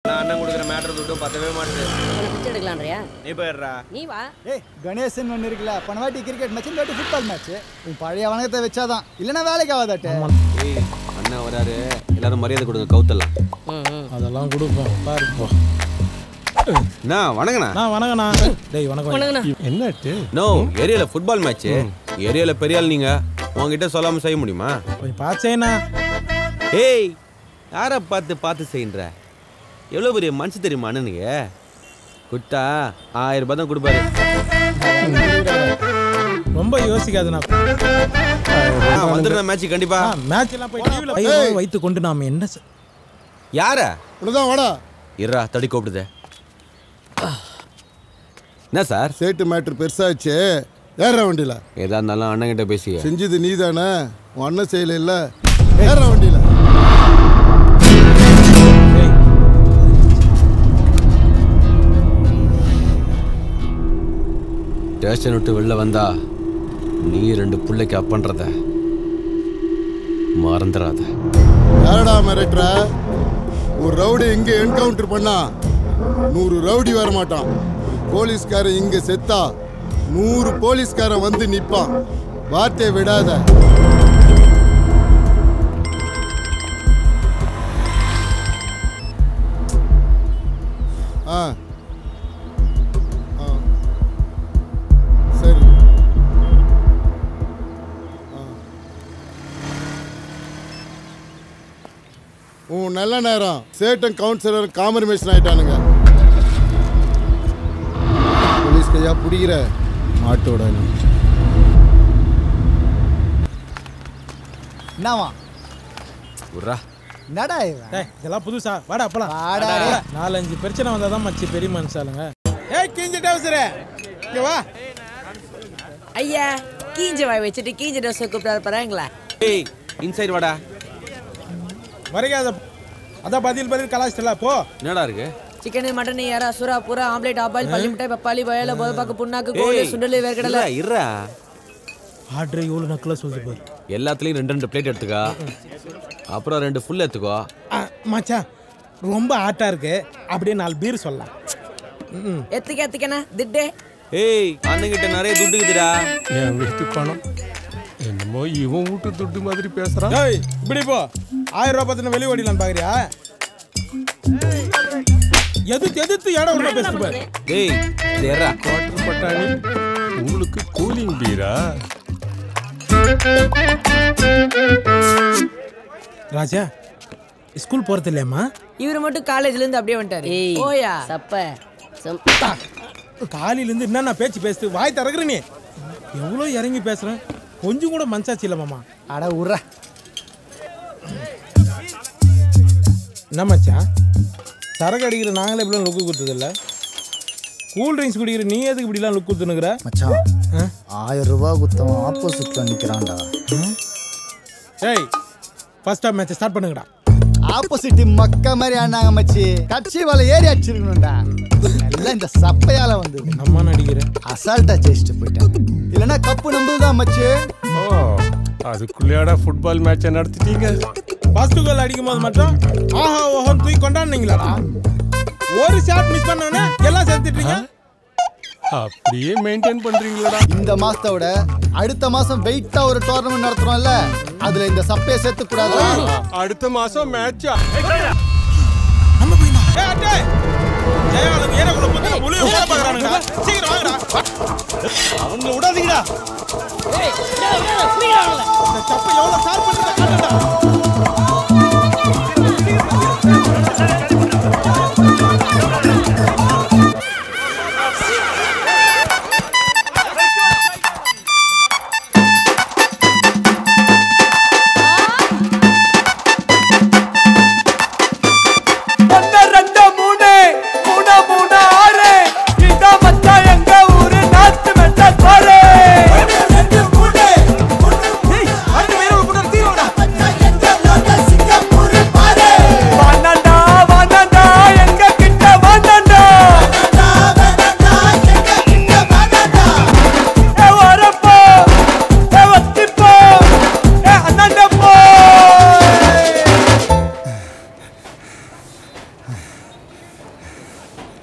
நான் அண்ணன் கொடுக்குற மேட்டர் துட்டும் பத்தவே மாட்டேது உனக்கு பிச்சை எடுக்கலான்றியா நீ போயிடுறா நீ வா ஏய் கணேசன் ஒன்று இருக்குல்ல போன வாட்டி கிரிக்கெட் மேட்ச் இந்த வாட்டி ஃபுட்பால் மேட்ச் உன் பழைய வணக்கத்தை வச்சாதான் இல்லைன்னா வேலைக்கு ஆகாதாட்டே ஏய் அண்ணன் வராரு எல்லாரும் மரியாதை கொடுங்க கவுத்தலாம் ம் ம் அதெல்லாம் கொடுப்போம் பாருப்போ என்ன வணங்கண்ணா நான் வணக்கண்ணா டேய் வணக்கம் வணக்கண்ணா. என்னாச்சு நோ ஏரியால ஃபுட்பால் மேட்ச் ஏரியால பெரிய ஆள் நீங்க உங்ககிட்ட சொல்லாம செய்ய முடியுமா கொஞ்சம் பாச்சேண்ணா ஏய் யாரை பார்த்து பார்த்து செய்யுன்ற எவ்வளோ பெரிய மனுஷன் தெரியுமா அண்ணனுக்கு குட்டா ஆயிரம் ரூபாய் தான் கொடுப்பாரு ரொம்ப யோசிக்காதுண்ணா வந்துடுறேன் மேட்ச் கண்டிப்பா மேட்ச் எல்லாம் போய் டிவியில் வைத்து கொண்டு நாம என்ன செ- யார உனதான் வாடா இருடா தடி கூப்பிடுதே என்ன சார் சேட்டு மேட்ரு பெருசாச்சு ஏற வண்டியில ஏதா இருந்தாலும் அண்ணன் கிட்ட பேசி செஞ்சது நீ தானே உன் அண்ணன் செய்யல இல்ல ஏற வண்டியில டேய், ஸ்டேஷன் விட்டு வெளில வந்தா நீ ரெண்டு பிள்ளைக்கு அப்பன்றத மறந்துடாத யாரடா மிரட்டுற ஒரு ரவுடி இங்க என்கவுண்டர் பண்ணா நூறு ரவுடி வர மாட்டான் போலீஸ்காரன் இங்க செத்தா நூறு போலீஸ்காரன் வந்து நிப்பான் வார்த்தையை விடாத ஆ ஆ. சரி உன் நல்ல நேரம் சேட்டன் கவுன்சிலர் காம்பர்மேஷன் ஆயிட்டானுங்க போலீஸ் கையா பிடிக்கிற மாட்டோட நீ என்னவா விட்றா என்னடா இவன் டேய் இதெல்லாம் புதுசா வாடா அப்பலாம் வாடா. நாலஞ்சு பிரச்சனை வந்தாதான் மச்சி பெரிய மனுஷாலுங்க ஏய் கிஞ்சி டவுசரே இங்க வா ஐயா கீஞ்ச வாய் வச்சுட்டு கீஞ்ச ட்ரெஸ் கூப்பிட்டாரு பாருங்களா ஏய் இன்சைட் வாடா வரைக்காத அதான் பதில் பதில் கலாச்சிட்டல போ என்னடா இருக்கு சிக்கன் மட்டன் யாரா சுறா புறா ஆம்லேட் ஆபாயில் பள்ளி மிட்டாய் பப்பாளி வயல போதப்பாக்கு புண்ணாக்கு கோழி ஏய், சுண்டல் வேர்க்கடலை இருடா, இருடா ஆர்டர் இவ்வளோ நக்கலாக சொல்லுது பாரு எல்லாத்துலயும் ரெண்டு ரெண்டு பிளேட் எடுத்துக்கோ அப்புறம் ரெண்டு ஃபுல் எடுத்துக்கோ ஆ, மச்சான் ரொம்ப ஆட்டா இருக்கு அப்படியே நாலு பீர் சொல்லலாம் ம் எத்துக்க எத்துக்கண்ணா திட்டே ஏய் அண்ணங்கிட்ட நிறைய துட்டு இருக்குதுடா என் வீட்டு பணம் என்னமோ இவன் வீட்டு துட்டு மாதிரி பேசுறான் ஏய் இப்படி போ ஆயிரம் ரூபாய் பத்தின வெளியே ஓடிலாம் பாக்குறியா எதிர்த்து எதிர்த்து இடம் ஒண்ணு பேசுது பாரு ஏய் தேர்றா குவார்டர் பட்டாணி உங்களுக்கு கூலிங் பீரா ராஜா ஸ்கூல் போறது இல்லையாம்மா இவர் மட்டும் காலேஜ்ல இருந்து அப்படியே வந்துட்டாரு ஓயா சப்ப காலையில இருந்து என்னென்ன பேச்சு பேசுது வாய் திறக்குற நீ எவ்வளோ இறங்கி பேசுறேன் கொஞ்சம் கூட மனசாச்சு இல்லை மாமா அட உர்ற என்ன மச்சான் சரக்கு அடிக்கிற நாங்களே இப்படிலாம் லுக்கு கொடுத்ததில்ல கூல் ட்ரிங்க்ஸ் குடிக்கிற நீ எதுக்கு இப்படிலாம் லுக் கொடுத்துனுக்குற மச்சான் ஆயிரம் ரூபாய் குத்தவன் ஆப்போசிட்ல நிக்கிறான்டா ஏய் ஃபர்ஸ்ட் ஆஃப் மேட்ச் ஸ்டார்ட் பண்ணுங்கடா ஆப்போசிட் மக்க மாதிரி ஆனாங்க மச்சி கட்சி வலை ஏறி அடிச்சிருக்கணும்டா எல்லாம் இந்த சப்பையால வந்தது நம்ம நடிக்கிறேன் அசால்ட்டா ஜெயிச்சுட்டு போயிட்டேன் இல்லைன்னா கப்பு நம்புதுதான் மச்சி ஓ அதுக்குள்ளேயாடா ஃபுட்பால் மேட்சை நடத்திட்டீங்க ஃபர்ஸ்ட் கோல் அடிக்கும் போது மட்டும் ஆஹா ஓஹோன்னு தூக்கி கொண்டாடுனீங்களாடா ஒரு ஷாட் மிஸ் பண்ணவனே எல்லாம் சேர்த்துட்டீங்க அப்படியே மெயின்டைன் பண்றீங்களா இந்த மாசத்தோட அடுத்த மாசம் வெயிட்டா ஒரு டோர்னமெண்ட் நடத்துறோம்ல அதுல இந்த சப்பையை சேர்த்து கூடாது அடுத்த மாசம் மேட்சா நம்ம போயிடா ஏய் அட்டே ஜெயாளுங்க ஏறக்குள்ள போட்டு முழிய ஊற பார்க்கறானுங்க சீக்கிரம் வாங்கடா அவங்க விடாதீங்கடா இந்த சப்பை எவ்வளவு ஷார்ப் பண்ணிட்டு காட்டுடா ஒன்னு ரெண்டு மூணு மூணு மூணு ஆறு இதான் மச்சா எங்க ஊரு நாத்து மெட்டல் பாரு ரெண்டு மூணு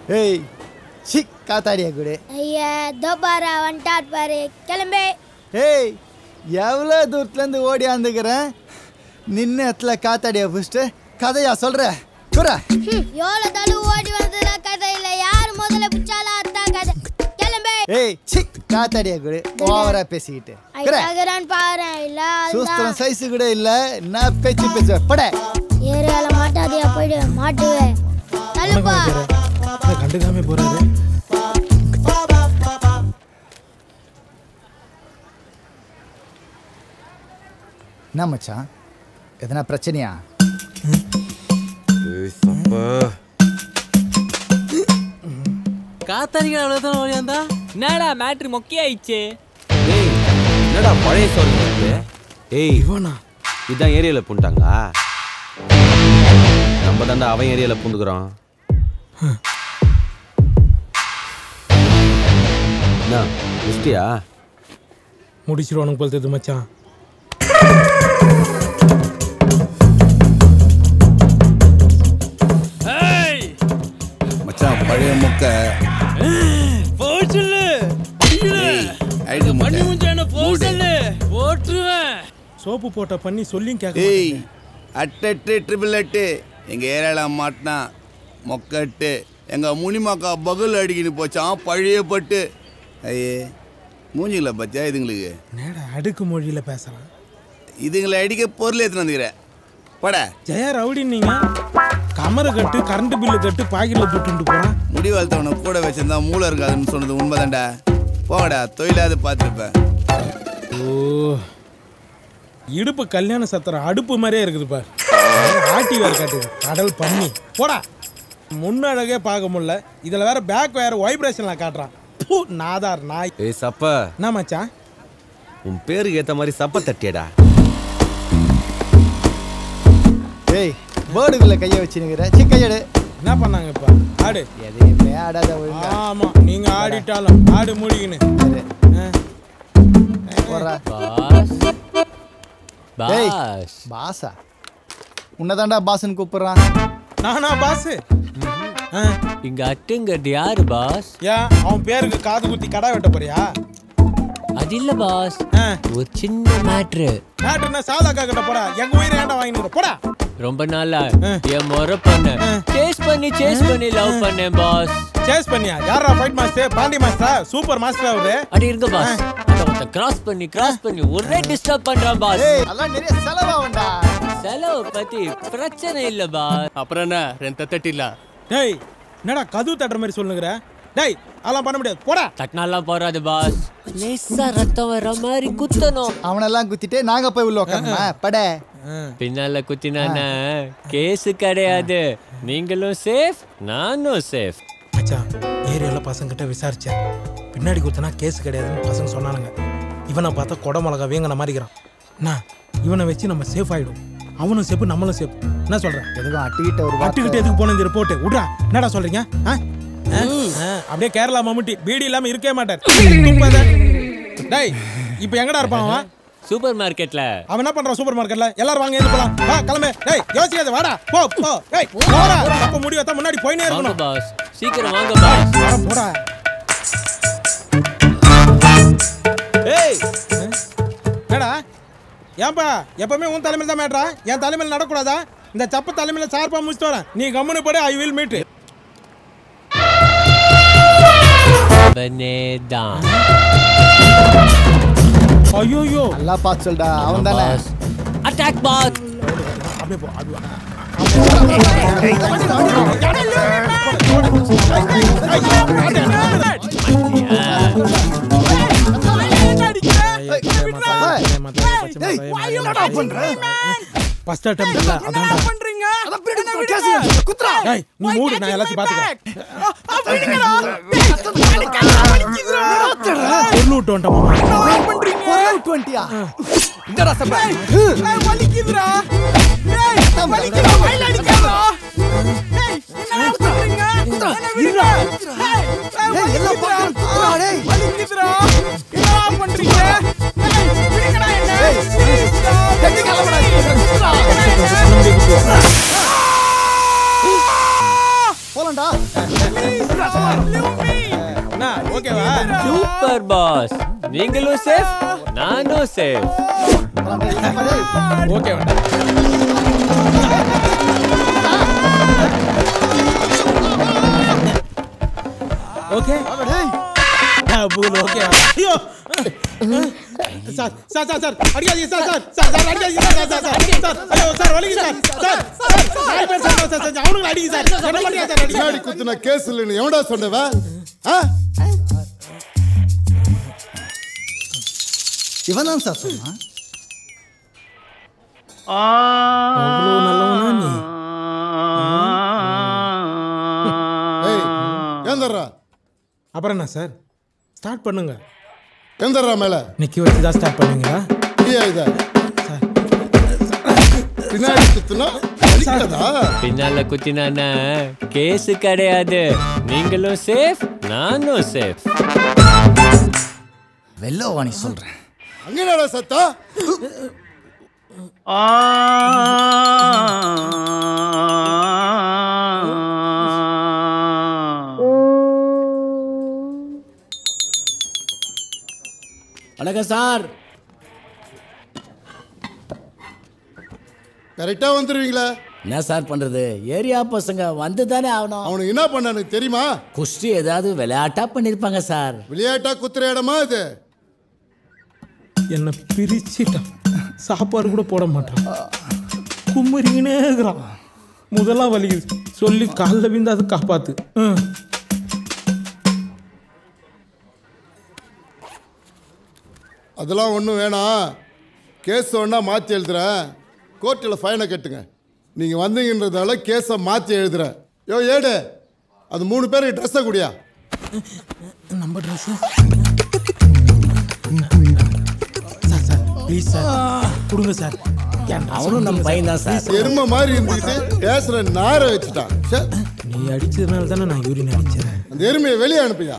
ஏய் சி காத்தாடியா குடு ஐயா தோ பாரு வந்துட்டார் பாரு கிளம்பு ஏய் எவ்வளோ தூரத்துலேருந்து ஓடி ஆந்துக்கிறேன் நின்ன இடத்துல காத்தாடியா பிடிச்சிட்டு கதையா சொல்கிற குறா ஹம், எவ்வளவு தடவை ஓடி வந்ததுல கதை இல்ல யார் முதல்ல பிடிச்சாலும் அதான் கதை கிளம்பு ஏய் சி காத்தாடியா குடு ஓவரா பேசிக்கிட்டு குற ஐயாகிறான் பாரு இல்ல சூஸ்திரம் அதுதான் சைஸு கூட இல்லை என்ன பேச்சு பேச்சு பட ஏரியால மாட்டாதியா போயிடு மாட்டுவேன் தள்ளுப்பா என்ன கண்டுக்காம போறாரு என்ன மச்சான் எதனா பிரச்சனையா காத்தாடிக்கிற அவ்வளோதான் ஓடியாந்தா என்னடா மேட்ரு மொக்கையாயிடுச்சு ஏய் என்னடா பழைய சோறு இருக்கு ஏய் இவனா இதான் ஏரியாவில் பூண்டாங்களா நம்ம தாண்டா அவன் ஏரியாவில் பூந்துக்கிறோம் என்ன மிஸ்டியா முடிச்சிருவானுங்க போல தெரியுது மச்சான் மச்சான் பழைய முக்க போச்சுல்லு அழுகு முக்க முஞ்சான போச்சல்லு போட்டுருவேன் சோப்பு போட்ட பண்ணி சொல்லியும் கேட்க ஏய் அட்டெட்டு ட்ரிபிள் எட்டு எங்க ஏரியால மாட்டினா மொக்கட்டு எங்க முனிமாக்கா பகுல் அடிக்கின்னு போச்சான் பழைய பட்டு ஐயே மூஞ்சிங்கள பத்தியா இதுங்களுக்கு நேடா அடுக்கு மொழியில பேசுறான் இதுங்களை அடிக்க பொருள் எடுத்துன்னு வந்துக்கிறேன் பட ஜெயா ரவுடி நீங்க கமரை கட்டு கரண்ட் பில்லு கட்டு பாக்கெட்ல துட்டுண்டு போறான் முடி வளர்த்தவனை கூட வச்சிருந்தா மூளை இருக்காதுன்னு சொன்னது உண்மைதான்டா போங்கடா தொழிலாவது பார்த்துருப்பேன் ஓ இடுப்பு கல்யாண சத்திரம் அடுப்பு மாதிரியே இருக்குது பார் ஆட்டி வேற காட்டுது கடல் பண்ணி போடா முன்னழகே பார்க்க முடியல இதுல வேற பேக் வேற வைப்ரேஷன்ல காட்டுறான் பூ, நாதார் நாய் ஏய் சப்ப என்ன மச்சான் உன் பேருக்கு ஏத்த மாதிரி சப்ப தட்டியடா ஏய் பேர்டுக்குள்ள கையை வச்சுனுங்கிற சி கையடு என்ன பண்ணாங்க இப்ப ஆடு எதையுமே ஆடாத ஒழுங்கா ஆமா நீங்க ஆடிட்டாலும் ஆடு மூடிக்கின்னு சரி, ஆ. போடுறா பாஸ் டேய் பாஸ் பாசா உன்னதாண்டா பாஸ்ன்னு கூப்பிடுறான் நானா பாஸ் இங்க அட்டுங்கிறது யாரு பாஸ் ஏன் அவன் பேருக்கு காது குத்தி கடை வெட்ட போறியா அது இல்ல பாஸ் ஆ. ஒரு சின்ன மேட்ரு நாட்டுனா சாதாக்கா கிட்ட போடா எங்க உயிரை ஏன்டா வாங்கிட்டு போடா ரொம்ப நாளா என் முறை பண்ண சேஸ் பண்ணி சேஸ் பண்ணி லவ் பண்ணேன் பாஸ் சேஸ் பண்ணியா யாரா fight master Pandi master super master அவரு அடி இருங்க பாஸ் அத ஒருத்த கிராஸ் பண்ணி கிராஸ் பண்ணி ஒரே டிஸ்டர்ப் பண்றான் பாஸ் ஏய் அதெல்லாம் நிறைய செலவாகும்டா செலவு பத்தி பிரச்சனை இல்ல பாஸ் அப்புறம் என்ன ரெண்டு தட்டிடலாம் டேய் என்னடா கதவு தட்டுற மாதிரி சொல்லுங்கிற டேய் அதெல்லாம் பண்ண முடியாது போடா தட்டினாலாம் போறாது பாஸ் லேசா ரத்தம் வர மாதிரி குத்தணும் அவனெல்லாம் குத்திட்டு நாங்க போய் உள்ள உட்காரணுமா பட பின்னால குத்தினானா கேஸ் கிடையாது நீங்களும் சேஃப் நானும் சேஃப் மச்சான் ஏரியால பசங்கிட்ட விசாரிச்சேன் பின்னாடி குத்துனா கேஸ் கிடையாதுன்னு பசங்க சொன்னானுங்க இவனை பார்த்தா கொடை மிளகா வேங்கின மாதிரிக்கிறான் என்ன இவனை வச்சு நம்ம சேஃப் ஆயிடும் அவனும் சேஃப் நம்மளும் சேஃப் என்ன சொல்ற எதுக்கும் அட்டிக்கிட்ட ஒரு அட்டுக்கிட்டு எதுக்கு போன இந்த ரிப்போர்ட் விட்றா என்னடா சொல்றீங்க ஆ? ஆ? ஆ, அப்படியே கேரளா மம்முட்டி பீடி இல்லாம இருக்கவே மாட்டார் துப்பாத. டேய் இப்போ எங்கடா இருப்பான் அவன் சூப்பர் மார்க்கெட்ல அவன் என்ன பண்றான் சூப்பர் மார்க்கெட்ல எல்லாரும் வாங்க எழுந்து போலாம் வா கிளம்பு டேய் யோசிக்காத வாடா போ போ டேய் போடா அப்ப முடி வத்தா முன்னாடி போயினே வாங்க இருக்கணும் பாஸ் சீக்கிரம் வாங்க பாஸ் வாடா, போடா ஏய் என்னடா ஏன்பா எப்பவுமே உன் தலைமையில் தான் மேட்ரா என் தலைமையில் நடக்கூடாதா இந்த சப்பு தலைமையில் சார்பா முடிச்சுட்டு வரேன் நீ கம்முனு போடு ஐ வில் மீட் அவனே தான் ஐயோயோ நல்லா பார்த்து சொல்டா அவன் தானே பாஸ் அட்டாக் பாஸ் அப்படியே போ அப்படியே வா. ஃபர்ஸ்ட் அட்டெம்ப்ட் இல்ல அதான்டா டேய் நீ மூடு நான் எல்லாத்தையும் பாத்துக்கிறேன் பொருள் விட்டு வந்துட்டோம் மாமா டுவெண்ட்டியா போலாம் போலாம்டா என்ன ஓகேவா சூப்பர் பாஸ் நீங்களும் சேஃப் நானும் சேஃப் ஓகே வேண்டாம் ஓகே டபுள் ஓகே ஐயோ சார் சார் சார் சார் அடிக்காதீங்க சார் சார் சார் சார் அடிக்காதீங்க சார் சார் சார் சார் ஐயோ சார் வலிக்கு சார் சார் சார் நாலு பேர் சார் சார் சார் அவனுங்களை அடிங்க சார் என்ன பண்ணுங்க சார் அடிங்க பின்னாடி குத்துன கேஸ் இல்லைன்னு எவன்டா சொன்னவ ஆ இவன் தான் சார் சொன்னான் அவ்வளோ நல்லவனா நீ ஏய் ஏந்தர்றா அப்புறம் என்ன சார் ஸ்டார்ட் பண்ணுங்க ஏந்தர்றா மேல நிக்கி வச்சு தான் ஸ்டார்ட் பண்ணுவீங்களா நீயா இத பின்னாடி குத்துனா வலிக்காதா பின்னால குத்தினானா கேஸ் கிடையாது நீங்களும் சேஃப் நானும் சேஃப் வெள்ளவாணி சொல்றேன் அங்க என்னடா சத்தா வணக்கம் சார் கரெக்டா வந்துருவீங்களா என்ன சார் பண்றது ஏரியா பசங்க வந்து தானே ஆகணும் அவனுக்கு என்ன பண்ணானு தெரியுமா குஸ்தி ஏதாவது விளையாட்டா பண்ணிருப்பாங்க சார் விளையாட்டா குத்துற இடமா இது என்னை பிரிச்சிட்டான் சாப்பாடு கூட போட மாட்டான் கும்மரிங்கனே இருக்கிறான் முதலா வலிக்குது சொல்லி காலில் விழுந்து அதை காப்பாத்து ம். அதெல்லாம் ஒன்றும் வேணாம் கேஸ் ஒன்றா மாற்றி எழுதுறேன் கோர்ட்டில் ஃபைனை கட்டுங்க நீங்கள் வந்தீங்கன்றதால கேஸை மாற்றி எழுதுறேன் யோ ஏடு அது மூணு பேருக்கு ட்ரெஸ்ஸை குடியா நம்ம dress sir sir please sir கொடுங்க சார் என் dress அவனும் நம்ம கொடுங்க பையன் தான் சார் எருமை மாதிரி இருந்துக்கிட்டு பேசுகிற நாரை வச்சுட்டான் ச்சே, நீ அடிச்சதுனால தானே நான் யூரின் அடிச்சேன் அந்த எருமையை வெளியே அனுப்பியா